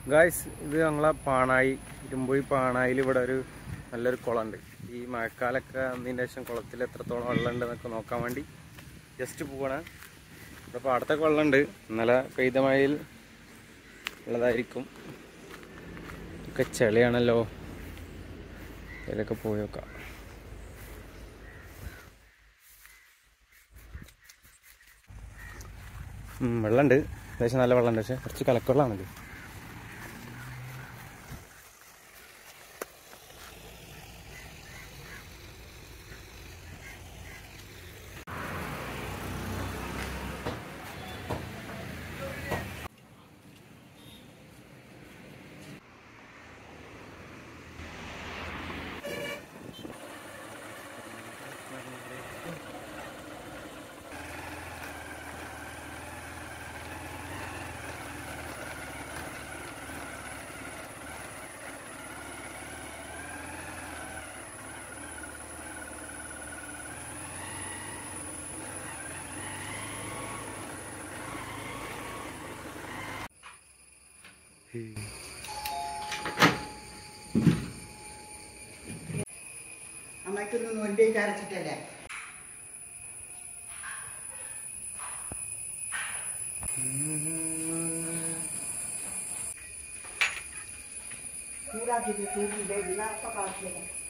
guys ഇത് ഞങ്ങളെ പാണായി ഇരുമ്പുഴി പാണായിൽ ഇവിടെ ഒരു നല്ലൊരു കുളമുണ്ട് ഈ മഴക്കാലമൊക്കെ വന്നതിന് ശേഷം കുളത്തിൽ എത്രത്തോളം വെള്ളമുണ്ട് എന്നൊക്കെ നോക്കാൻ വേണ്ടി ജസ്റ്റ് പോവാണ് ഇവിടെ പാടത്തൊക്കെ വെള്ളമുണ്ട് ഇന്നലെ പെയ്ത മഴയിൽ ഉള്ളതായിരിക്കും ഒക്കെ ചെളിയാണല്ലോ അതിലൊക്കെ പോയി നോക്കാം ഉം, വെള്ളമുണ്ട് അത്യാവശ്യം നല്ല വെള്ളമുണ്ട് പക്ഷെ കുറച്ച് കലക്കവെള്ളമാണിത് അമ്മയ്ക്കൊന്ന് നോൻപേക്ക് അരച്ചിട്ടല്ലേ ചൂടാക്കിയിട്ട് ചൂടിൻ്റെ ഇല്ലാത്ത കാട്ടിലേക്ക്